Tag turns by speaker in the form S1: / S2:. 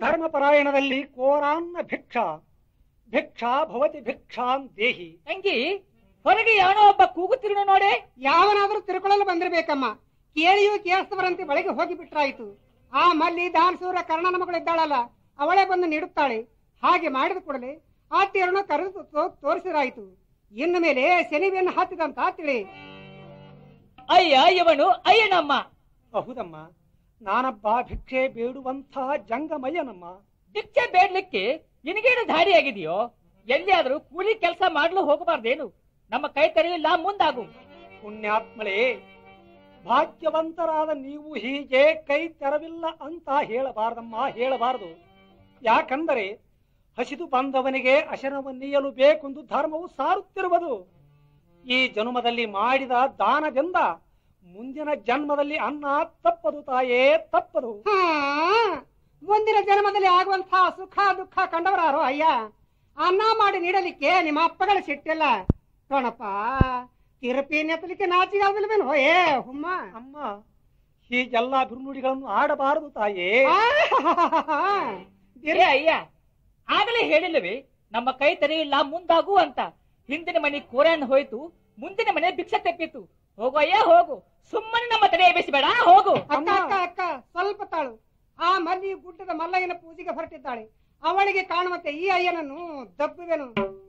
S1: ಧರ್ಮಪರಾಯಣದಲ್ಲಿ ಕೋರಾನ್ನ ಭಿಕ್ಷಾ ಭಿಕ್ಷಾ ಭವತಿ ಭಿಕ್ಷಾಂ ದೇಹಿ
S2: ತಂಗಿ ಹೊರಗೆ ಯಾವನೋ ಒಬ್ಬ ಕೂಗುತ್ತಿರುನು ನೋಡೆ
S3: ಯಾವನಾದ್ರೂ ತಿರ್ಕೊಳ್ಳಲು ಬಂದಿರ್ಬೇಕಮ್ಮ ಕೇಳಿಯೂ ಕೇಳಿಸ್ತವರಂತೆ ಬಳಿಗೆ ಹೋಗಿ ಬಿಟ್ರಾಯ್ತು ಆ ಮಲ್ಲಿ ದಾನಸೂರ ಕರ್ಣನ ಮಗಳಿದ್ದಾಳಲ್ಲ ಅವಳೇ ಬಂದು ನೀಡುತ್ತಾಳೆ ಹಾಗೆ ಮಾಡಿದ ಕೂಡಲೇ ಆ ತೇರನ್ನು ಕರೆದು ತೋ- ತೋರಿಸಿರಾಯ್ತು ಇನ್ನು ಮೇಲೆ ಶನಿವೆಯನ್ನು ಹತ್ತಿದಂತ ತಿಳಿ
S2: ಅಯ್ಯ ಇವನು ಅಯ್ಯನಮ್ಮ
S1: ಹೌದಮ್ಮ ನಾನಬ್ಬ ಭಿಕ್ಷೆ ಬೇಡುವಂತಹ ಜಂಗಮಯ್ಯನಮ್ಮ
S2: ಭಿಕ್ಷೆ ಬೇಡ್ಲಿಕ್ಕೆ ನಿನಗೇನು ದಾರಿ ಆಗಿದೆಯೋ ಎಲ್ಲಿಯಾದ್ರೂ ಕೂಲಿ ಕೆಲಸ ಮಾಡಲು ಹೋಗಬಾರ್ದೇನು ನಮ್ಮ ಕೈ ತೆರೆಯಿಲ್ಲ ಮುಂದಾಗು
S1: ಪುಣ್ಯಾತ್ಮಳೇ ಭಾಗ್ಯವಂತರಾದ ನೀವು ಹೀಗೆ ಕೈ ತೆರವಿಲ್ಲ ಅಂತ ಹೇಳಬಾರ್ದಮ್ಮ ಹೇಳಬಾರದು ಯಾಕಂದರೆ ಹಸಿದು ಬಂದವನಿಗೆ ಅಶನವನ್ನೀಯಲು ಬೇಕೆಂದು ಧರ್ಮವು ಸಾರುತ್ತಿರುವುದು ಈ ಜನ್ಮದಲ್ಲಿ ಮಾಡಿದ ದಾನದಿಂದ ಮುಂದಿನ ಜನ್ಮದಲ್ಲಿ ಅನ್ನ ತಪ್ಪದು ತಾಯೇ ತಪ್ಪದು
S3: ಹಾ ಮುಂದಿನ ಜನ್ಮದಲ್ಲಿ ಆಗುವಂತಹ ಸುಖ ದುಃಖ ಕಂಡವರಾರೋ ಅಯ್ಯ ಅನ್ನ ಮಾಡಿ ನೀಡಲಿಕ್ಕೆ ನಿಮ್ಮ ಅಪ್ಪಗಳ ಸಿಟ್ಟಿಲ್ಲ ಕಣಪ್ಪ ತಿರುಪಿ ನೆತ್ತಲಿಕ್ಕೆ ನಾಚಿಗಾಗಲ್ವೇನೋ ಏ ಹುಮ್ಮ
S1: ಅಮ್ಮ ಹೀಗೆಲ್ಲ ಬಿರುನುಡಿಗಳನ್ನು ಆಡಬಾರದು ತಾಯೇ
S2: ಏ ಅಯ್ಯ ಆಗಲೇ ಹೇಳಿಲ್ಲವೇ ನಮ್ಮ ಕೈ ತೆರೆಯಿಲ್ಲ ಮುಂದಾಗು ಅಂತ ಹಿಂದಿನ ಮನೆ ಕೋರಣ್ಣ ಹೋಯ್ತು ಮುಂದಿನ ಮನೆ ಭಿಕ್ಷೆ ತೆಪ್ಪಿತ್ತು ಹೋಗು ಅಯ್ಯ ಹೋಗು ಸುಮ್ಮನೆ ನಮ್ಮ ತಲೆ ಎಬ್ಬಿಸಬೇಡ ಹೋಗು
S3: ಅಕ್ಕ ಅಕ್ಕ ಅಕ್ಕ ಸ್ವಲ್ಪ ತಾಳು ಆ ಮಲ್ಲಿ ಗುಡ್ಡದ ಮಲ್ಲಯ್ಯನ ಪೂಜೆಗೆ ಹೊರಟಿದ್ದಾಳೆ ಅವಳಿಗೆ ಕಾಣುವಂತೆ ಈ ಅಯ್ಯನನ್ನು ದಬ್ಬುವೆನು